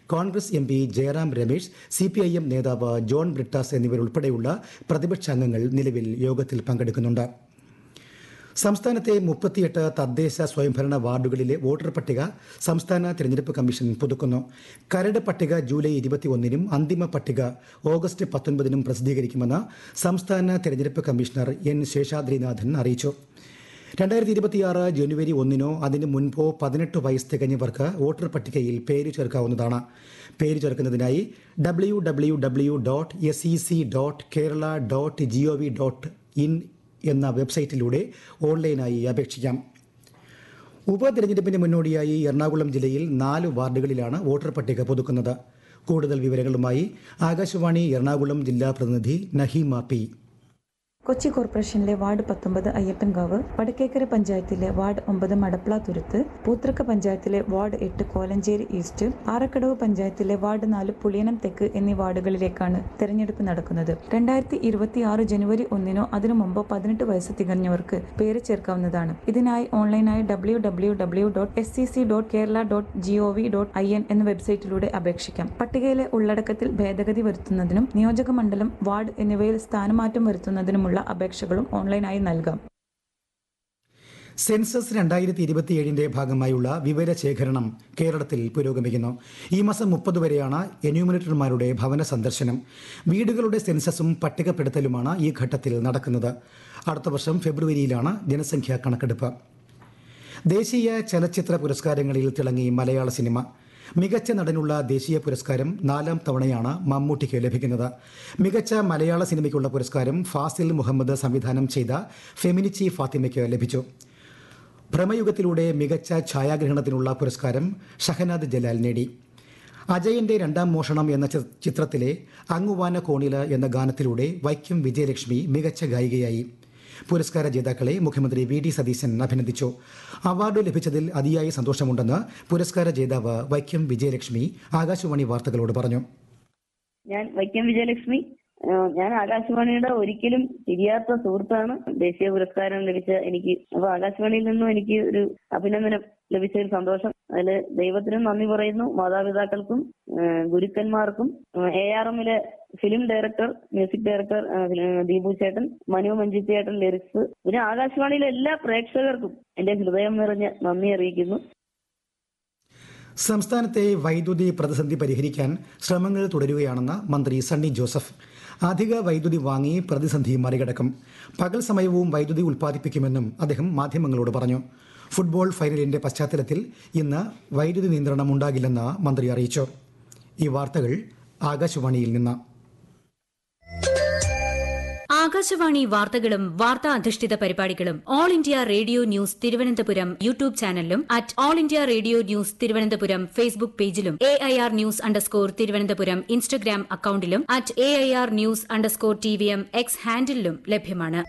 Congress M P Jairam Ramesh C P I M നേതാവ് John Brittas എന്നിവരുൾപ്പെടെയുള്ള പ്രതിപക്ഷാംഗങ്ങൾ നിലവിൽ യോഗത്തിൽ പങ്കെടുക്കുന്നുണ്ട് സംസ്ഥാനത്തെ മുപ്പത്തിയെട്ട് തദ്ദേശ സ്വയംഭരണ വാർഡുകളിലെ വോട്ടർ പട്ടിക സംസ്ഥാന തിരഞ്ഞെടുപ്പ് കമ്മീഷൻ പുതുക്കുന്നു കരട് പട്ടിക ജൂലൈ ഇരുപത്തിയൊന്നിനും അന്തിമ പട്ടിക ഓഗസ്റ്റ് പത്തൊൻപതിനും പ്രസിദ്ധീകരിക്കുമെന്ന് സംസ്ഥാന തിരഞ്ഞെടുപ്പ് കമ്മീഷണർ എൻ ശേഷാദ്രിനാഥൻ അറിയിച്ചു രണ്ടായിരത്തി ഇരുപത്തിയാറ് ജനുവരി ഒന്നിനോ അതിന് മുൻപോ പതിനെട്ട് വയസ്സ് തികഞ്ഞവർക്ക് വോട്ടർ പട്ടികയിൽ പേര് ചേർക്കാവുന്നതാണ് പേര് ചേർക്കുന്നതിനായി W W W dot S E C dot Kerala dot G O V dot in എന്ന വെബ്സൈറ്റിലൂടെ ഓൺലൈനായി അപേക്ഷിക്കാം ഉപതെരഞ്ഞെടുപ്പിന് മുന്നോടിയായി എറണാകുളം ജില്ലയിൽ നാല് വാർഡുകളിലാണ് വോട്ടർ പട്ടിക പുതുക്കുന്നത് കൂടുതൽ വിവരങ്ങളുമായി ആകാശവാണി എറണാകുളം ജില്ലാ പ്രതിനിധി നഹീമ പി കൊച്ചി കോർപ്പറേഷനിലെ വാർഡ് പത്തൊമ്പത് അയ്യപ്പൻകാവ് വടക്കേക്കര പഞ്ചായത്തിലെ വാർഡ് ഒമ്പത് മടപ്ല തുരുത്ത് പൂത്രക്ക പഞ്ചായത്തിലെ വാർഡ് എട്ട് കോലഞ്ചേരി ഈസ്റ്റ് ആറക്കടവ് പഞ്ചായത്തിലെ വാർഡ് നാല് പുളിയനം തെക്ക് എന്നീ വാർഡുകളിലേക്കാണ് തെരഞ്ഞെടുപ്പ് നടക്കുന്നത് രണ്ടായിരത്തി ഇരുപത്തി ആറ് ജനുവരി ഒന്നിനോ അതിനു മുമ്പോ പതിനെട്ട് വയസ്സ് തികഞ്ഞവർക്ക് പേര് ചേർക്കാവുന്നതാണ് ഇതിനായി ഓൺലൈനായി W W W dot S C C dot Kerala dot G O V dot I N എന്ന വെബ്സൈറ്റിലൂടെ അപേക്ഷിക്കാം പട്ടികയിലെ ഉള്ളടക്കത്തിൽ ഭേദഗതി വരുത്തുന്നതിനും നിയോജക മണ്ഡലം വാർഡ് എന്നിവയിൽ സ്ഥാനമാറ്റം വരുത്തുന്നതിനുമുള്ള അപേക്ഷകളും ഓൺലൈനായി നൽകാം സെൻസസ് രണ്ടായിരത്തി ഇരുപത്തിയേഴിന്റെ ഭാഗമായുള്ള വിവരശേഖരണം കേരളത്തിൽ പുരോഗമിക്കുന്നു ഈ മാസം മുപ്പത് വരെയാണ് എന്യൂമിനേറ്റർമാരുടെ ഭവന സന്ദർശനം വീടുകളുടെ സെൻസസും പട്ടികപ്പെടുത്തലുമാണ് ഈ ഘട്ടത്തിൽ നടക്കുന്നത് അടുത്ത വർഷം ഫെബ്രുവരിയിലാണ് ജനസംഖ്യാ കണക്കെടുപ്പ് ദേശീയ ചലച്ചിത്ര പുരസ്കാരങ്ങളിൽ തിളങ്ങി മലയാള സിനിമ മികച്ച നടനുള്ള ദേശീയ പുരസ്കാരം നാലാം തവണയാണ് മമ്മൂട്ടിക്ക് ലഭിക്കുന്നത് മികച്ച മലയാള സിനിമയ്ക്കുള്ള പുരസ്കാരം ഫാസിൽ മുഹമ്മദ് സംവിധാനം ചെയ്ത ഫെമിനിച്ചി ഫാത്തിമയ്ക്ക് ലഭിച്ചു ഭ്രമയുഗത്തിലൂടെ മികച്ച ഛായാഗ്രഹണത്തിനുള്ള പുരസ്കാരം ഷഹനാദ് ജലാൽ നേടി അജയന്റെ രണ്ടാം മോഷണം എന്ന ചി- ചിത്രത്തിലെ അങ്ങുവാന കോണില എന്ന ഗാനത്തിലൂടെ വൈക്കം വിജയലക്ഷ്മി മികച്ച ഗായികയായി പുരസ്കാര ജേതാക്കളെ മുഖ്യമന്ത്രി വി ഡി സതീശൻ അഭിനന്ദിച്ചു അവാർഡ് ലഭിച്ചതിൽ അതിയായ സന്തോഷമുണ്ടെന്ന് പുരസ്കാര ജേതാവ് വൈക്കം വിജയലക്ഷ്മി ആകാശവാണി വാർത്തകളോട് പറഞ്ഞു ഞാൻ വൈക്കം വിജയലക്ഷ്മി ആ, ഞാൻ ആകാശവാണിയുടെ ഒരിക്കലും തിരിയാത്ത സുഹൃത്താണ് ദേശീയ പുരസ്കാരം ലഭിച്ച എനിക്ക് അപ്പൊ ആകാശവാണിയിൽ നിന്നും എനിക്ക് ഒരു അഭിനന്ദനം ലഭിച്ചതിൽ സന്തോഷം അതിൽ ദൈവത്തിനും നന്ദി പറയുന്നു മാതാപിതാക്കൾക്കും ആ, ഗുരുക്കന്മാർക്കും എ ആർ എമ്മിലെ ഫിലിം ഡയറക്ടർ മ്യൂസിക് ഡയറക്ടർ ആ, ദീപു ചേട്ടൻ മനു മഞ്ജിത് ചേട്ടൻ ലിറിക്സ് പിന്നെ ആകാശവാണിയിലെ എല്ലാ പ്രേക്ഷകർക്കും എന്റെ ഹൃദയം നിറഞ്ഞ നന്ദി അറിയിക്കുന്നു സംസ്ഥാനത്തെ വൈദ്യുതി പ്രതിസന്ധി പരിഹരിക്കാൻ ശ്രമങ്ങൾ തുടരുകയാണെന്ന് മന്ത്രി സണ്ണി ജോസഫ് അധിക വൈദ്യുതി വാങ്ങി പ്രതിസന്ധി മറികടക്കും പകൽ സമയവും വൈദ്യുതി ഉൽപ്പാദിപ്പിക്കുമെന്നും അദ്ദേഹം മാധ്യമങ്ങളോട് പറഞ്ഞു ഫുട്ബോൾ ഫൈനലിന്റെ പശ്ചാത്തലത്തിൽ ഇന്ന് വൈദ്യുതി നിയന്ത്രണം ഉണ്ടാകില്ലെന്ന് മന്ത്രി അറിയിച്ചു ഈ വാർത്തകൾ ആകാശവാണിയിൽ നിന്ന് ആകാശവാണി വാർത്തകളും വാർത്താ അധിഷ്ഠിത പരിപാടികളും All India Radio news Thiruvananthapuram YouTube ചാനലിലും at All India Radio news Thiruvananthapuram Facebook പേജിലും A I R news underscore Thiruvananthapuram Instagram അക്കൌണ്ടിലും at A I R news underscore T V M X ഹാൻഡിലും ലഭ്യമാണ്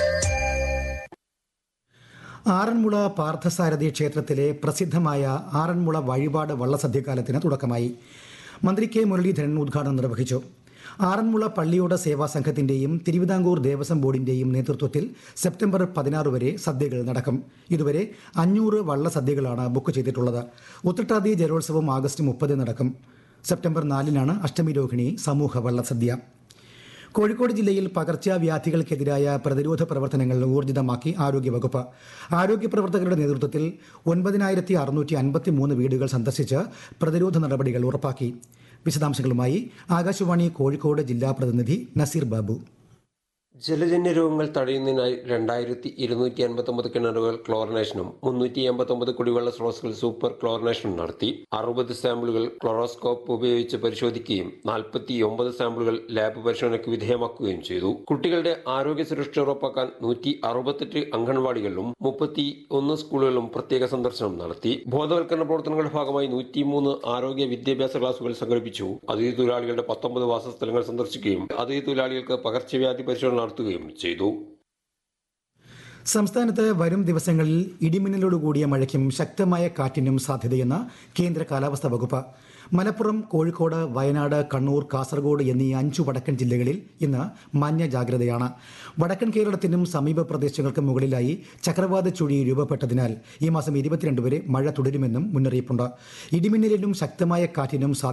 ആറന്മുള പാർത്ഥസാരഥി ക്ഷേത്രത്തിലെ പ്രസിദ്ധമായ ആറന്മുള വഴിപാട് വള്ളസദ്യകാലത്തിന് തുടക്കമായി മന്ത്രി കെ മുരളീധരൻ ഉദ്ഘാടനം നിർവഹിച്ചു ആറന്മുള പള്ളിയോട സേവാ സംഘത്തിന്റെയും തിരുവിതാംകൂർ ദേവസ്വം ബോർഡിന്റെയും നേതൃത്വത്തിൽ സെപ്റ്റംബർ പതിനാറ് വരെ സദ്യകൾ നടക്കും ഇതുവരെ അഞ്ഞൂറ് വള്ളസദ്യകളാണ് ബുക്ക് ചെയ്തിട്ടുള്ളത് ഉത്രട്ടാതി ജലോത്സവം ആഗസ്റ്റ് മുപ്പത് നടക്കും സെപ്റ്റംബർ നാലിനാണ് അഷ്ടമി രോഹിണി സമൂഹ വള്ളസദ്യ കോഴിക്കോട് ജില്ലയിൽ പകർച്ചവ്യാധികൾക്കെതിരായ പ്രതിരോധ പ്രവർത്തനങ്ങൾ ഊർജിതമാക്കി ആരോഗ്യവകുപ്പ് ആരോഗ്യ പ്രവർത്തകരുടെ നേതൃത്വത്തിൽ ഒൻപതിനായിരത്തി അറുന്നൂറ്റി അൻപത്തി മൂന്ന് വീടുകൾ സന്ദർശിച്ച് പ്രതിരോധ നടപടികൾ ഉറപ്പാക്കി വിശദാംശങ്ങളുമായി ആകാശവാണി കോഴിക്കോട് ജില്ലാ പ്രതിനിധി നസീർ ബാബു ജലജന്യ രോഗങ്ങൾ തടയുന്നതിനായി രണ്ടായിരത്തി ഇരുന്നൂറ്റി അൻപത്തൊമ്പത് കിണറുകൾ ക്ലോറിനേഷനും മുന്നൂറ്റി എൺപത്തൊമ്പത് കുടിവെള്ള സ്രോതസ്സുകൾ സൂപ്പർ ക്ലോറിനേഷനും നടത്തി അറുപത് സാമ്പിളുകൾ ക്ലോറോസ്കോപ്പ് ഉപയോഗിച്ച് പരിശോധിക്കുകയും നാൽപ്പത്തി ഒമ്പത് സാമ്പിളുകൾ ലാബ് പരിശോധനയ്ക്ക് വിധേയമാക്കുകയും ചെയ്തു കുട്ടികളുടെ ആരോഗ്യ സുരക്ഷ ഉറപ്പാക്കാൻ നൂറ്റി അറുപത്തെട്ട് അംഗൻവാടികളിലും മുപ്പത്തി ഒന്ന് സ്കൂളുകളിലും പ്രത്യേക സന്ദർശനം നടത്തി ബോധവൽക്കരണ പ്രവർത്തനങ്ങളുടെ ഭാഗമായി നൂറ്റിമൂന്ന് ആരോഗ്യ വിദ്യാഭ്യാസ ക്ലാസുകൾ സംഘടിപ്പിച്ചു അതിഥി തൊഴിലാളികളുടെ പത്തൊമ്പത് വാസസ്ഥലങ്ങൾ സന്ദർശിക്കുകയും അതിഥി തൊഴിലാളികൾക്ക് പകർച്ചവ്യാധി പരിശോധന നടത്തുകയും ചെയ്തു സംസ്ഥാനത്ത് വരും ദിവസങ്ങളിൽ ഇടിമിന്നലോട് കൂടിയ മഴയ്ക്കും ശക്തമായ കാറ്റിനും സാധ്യതയെന്ന് കേന്ദ്ര കാലാവസ്ഥാ വകുപ്പ് മലപ്പുറം കോഴിക്കോട് വയനാട് കണ്ണൂർ കാസർഗോഡ് എന്നീ അഞ്ചു വടക്കൻ ജില്ലകളിൽ ഇന്ന് മഞ്ഞ ജാഗ്രതയാണ് വടക്കൻ കേരളത്തിനും സമീപ പ്രദേശങ്ങൾക്കും മുകളിലായി ചക്രവാത ചുഴി രൂപപ്പെട്ടതിനാൽ ഈ മാസം ഇരുപത്തിരണ്ട് വരെ മഴ തുടരുമെന്നും മുന്നറിയിപ്പുണ്ട് ഇടിമിന്നലിനും ശക്തമായ കാറ്റിനും സാധ്യത